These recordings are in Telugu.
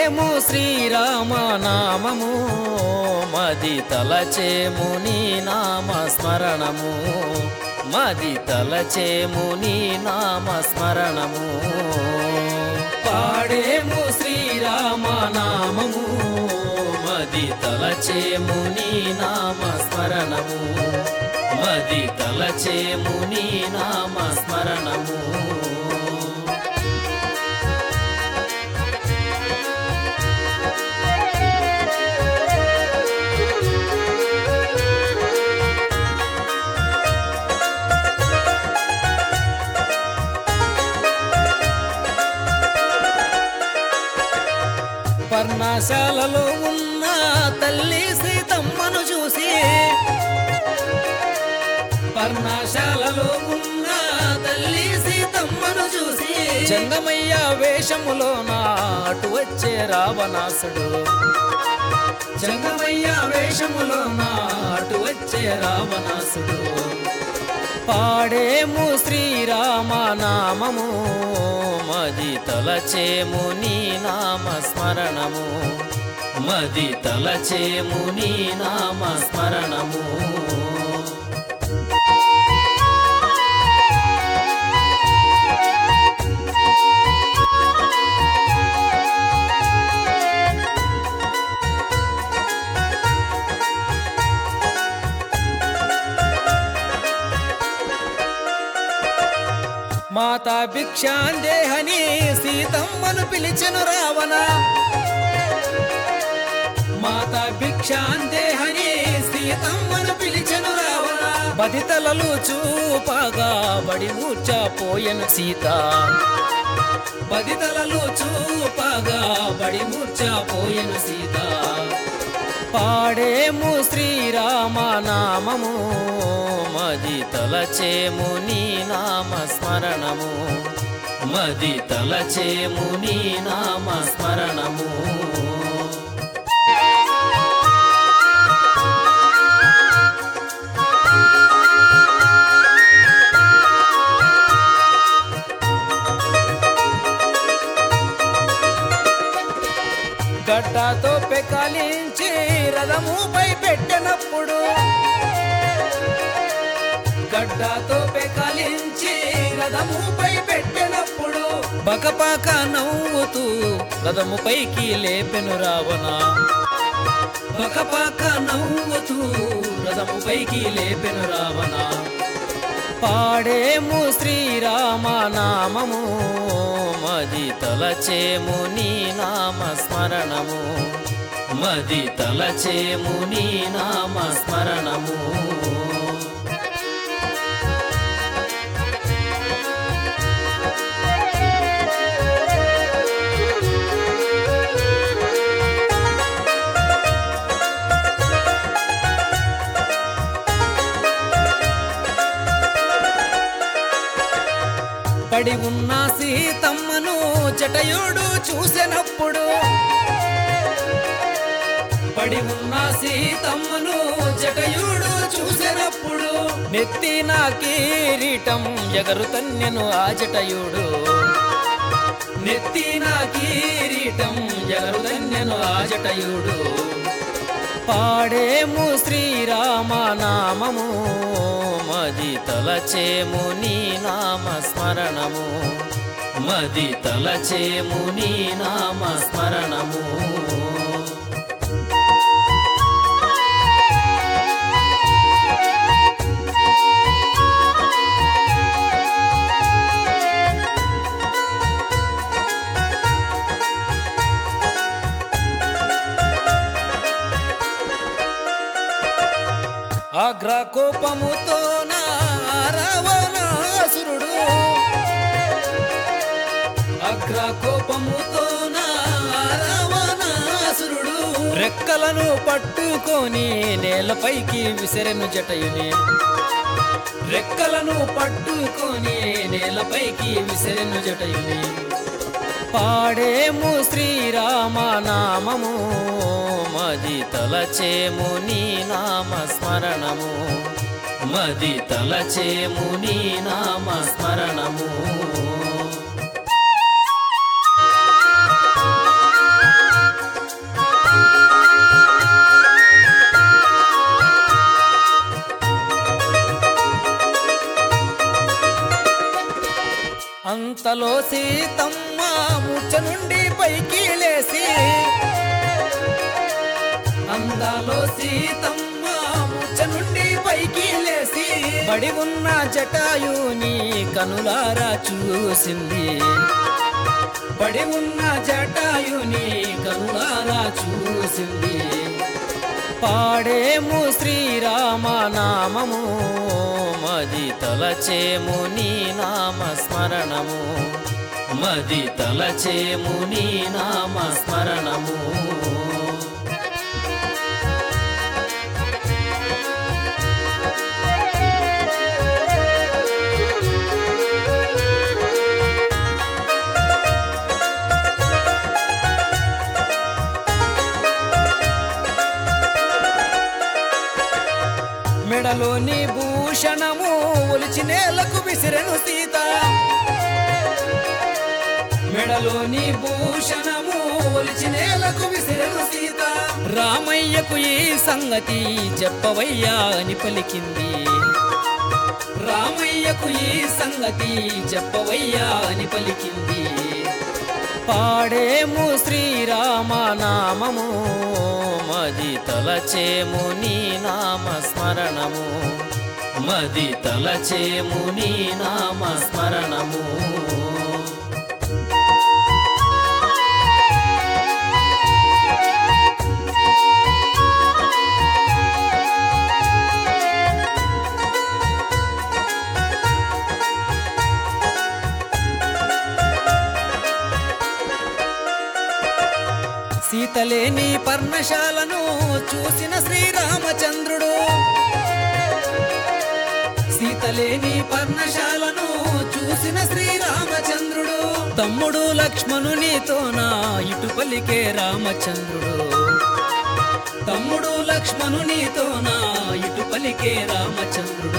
పాడేము శ్రీరామ నామము మది తలచేము నీ నామ స్మరణము మది తలచేము నీ నామ స్మరణము పాడేము శ్రీరామ నామము మది తలచేము నీ నామ స్మరణము మది తలచేము నీ నామ స్మరణము పర్ణశాలలో ఉన్న తల్లి సీతమ్మను చూసి పర్ణశాలలో ఉన్న తల్లి సీతమ్మను చూసి జంగమయ్య వేషములో నాటు వచ్చే రావణాసుడు జంగమయ్య వేషములో నాటు వచ్చే రావణాసుడు పాడేము శ్రీరామ నామము మది తలచేము నీ నామ స్మరణము మది తలచేము నీ నామ స్మరణము మాతా భిక్షాందేహని సీతమ్మను పిలిచెను రావణ మాతా భిక్షాందేహని సీతమ్మను పిలిచెను రావణ బదితలలు చూపగా బడి మూర్చపోయెను సీత బదితలలు చూపగా బడి మూర్చపోయెను సీత పాడేము శ్రీరామ నామము మది తలచేము నీ నామ స్మరణము మది తలచేము నీ నామ స్మరణము గడ్డతో పెకాలించి రథముపై పెట్టినప్పుడు గడ్డతో పెకాలించి రథముపై పెట్టినప్పుడు బకపాక నవ్వుతూ రథముపైకి లేపెను రావణ బకపాక నవ్వుతూ రథముపైకి లేపెను రావణ పాడేము శ్రీరామ నామము మది తలచేము నీ నామ స్మరణము మది తలచేము నీ నామ స్మరణము పడి ఉన్న సీతమ్మను జటయుడు చూసినప్పుడు పడి ఉన్న సీతమ్మను జటయుడు చూసినప్పుడు నెత్తిన కిరీటం ఎగరు తన్నెను ఆ జటయుడు నెత్తిన కిరీటం ఎగరు తన్నెను ఆ జటయుడు పాడేము శ్రీరామ నామము మది తలచేము నీ నామ స్మరణము మది తలచేము నీ నామ స్మరణము ఆగ్ర కోపముతో నా రావణాసురుడు అగ్ర కోపముతో నా రావణాసురుడు రెక్కలను పట్టుకొని నేలపైకి విసిరెను జటయుని రెక్కలను పట్టుకొని నేలపైకి విసిరెను జటయుని పాడేము శ్రీరామ నామము మది తలచేము నీ నామ స్మరణము మది తలచేము నీ నామ స్మరణము సీతమ్మ ముచ్చ నుండి పైకి లేసి అందాలో సీతమ్మ ముచ్చ నుండి పైకి లేసి పడి ఉన్న జటాయుని కనులారా చూసింది పడి ఉన్న జటాయుని కనులారా చూసింది పాడేము శ్రీరామ నామము మది తలచేము నీ నామ స్మరణము మది తలచేము నీ నామ స్మరణము మెడలోని భూషణము ఒలిచి నేలకు విసిరెను సీత మెడలోని భూషణము ఒలిచి నేలకు విసిరెను సీత రామయ్యకు ఈ సంగతి చెప్పవయ్యా అని పలికింది రామయ్యకు ఈ సంగతి చెప్పవయ్యా అని పలికింది పాడేము శ్రీరామ నామము మది తలచేము నీ నామ స్మరణము మది తలచేము నీ నామ స్మరణము సీతలేని పర్ణశాలను చూసిన శ్రీరామచంద్రుడు సీతలేని పర్ణశాలను చూసిన శ్రీరామచంద్రుడు తమ్ముడు లక్ష్మణునితో నా ఇటు పలికే రామచంద్రుడు తమ్ముడు లక్ష్మణునితో నా ఇటు పలికే రామచంద్రుడు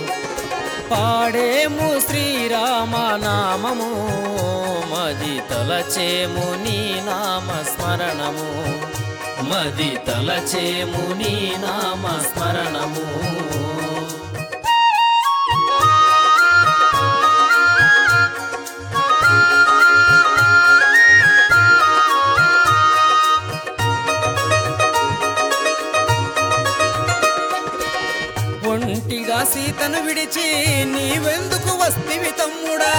పాడేము శ్రీరామ నామము మది తలచేము నీ నామ స్మరణము మది తలచేము నీ నామ స్మరణము ఒంటిగా సీతను విడిచి నీవెందుకు వస్తివి తమ్ముడా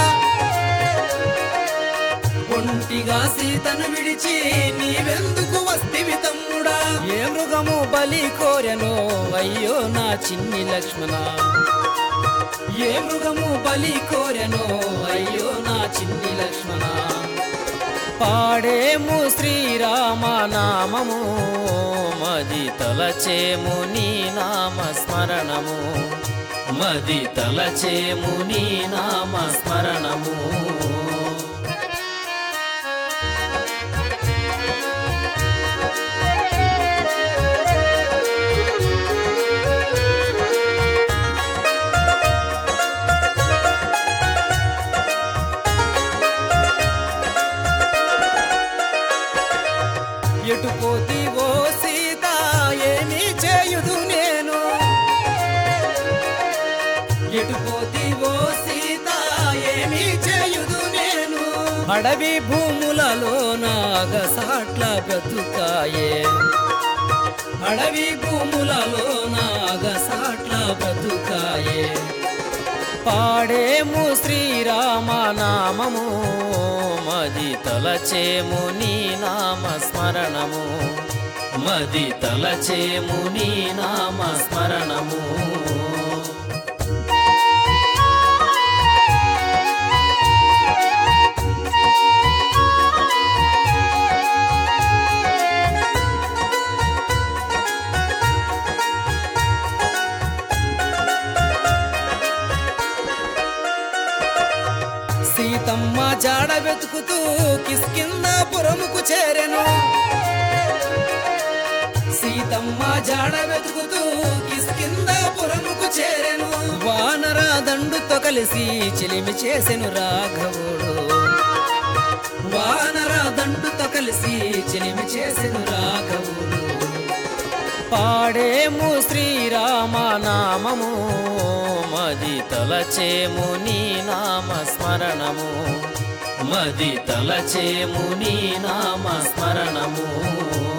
ఒంటిగా సీతను విడిచి నీవెందుకు వస్తివి తమ్ముడా ఏ మృగము బలి కోరెనో అయ్యో నా చిన్ని లక్ష్మణ ఏ మృగము బలి కోరెనో అయ్యో నా చిన్ని లక్ష్మణ పాడేము శ్రీరామ నామము మది తలచేము నీ నామ స్మరణము మది తలచేము నీ నామ స్మరణము ఎటు పోతివో సీత ఏమి చేయుదు నేను ఎటు పోతివో సీత ఏమి చేయుదు నేను అడవి భూములలో నాగసాట్ల బ్రతుకాయే అడవి భూములలో నాగసాట్ల బ్రతుకాయే పాడేము శ్రీరామ నామము మది తలచేము నీ నామ స్మరణము మది తలచేము నీ నామ స్మరణము సీతమ్మ జాడ వెతుకుతూ కిష్కింద పురముకు చేరెను సీతమ్మ జాడ వెతుకుతూ కిష్కింద పురముకు చేరెను వానర దండుతో కలిసి చిలిమి చేసెను రాఘవుడు వానర దండుతో కలిసి చిలిమి చేసెను రాఘవుడు పాడేము శ్రీరామ నామము మది తలచేము నీ నామ స్మరణము మది తలచేము నీ నామ స్మరణము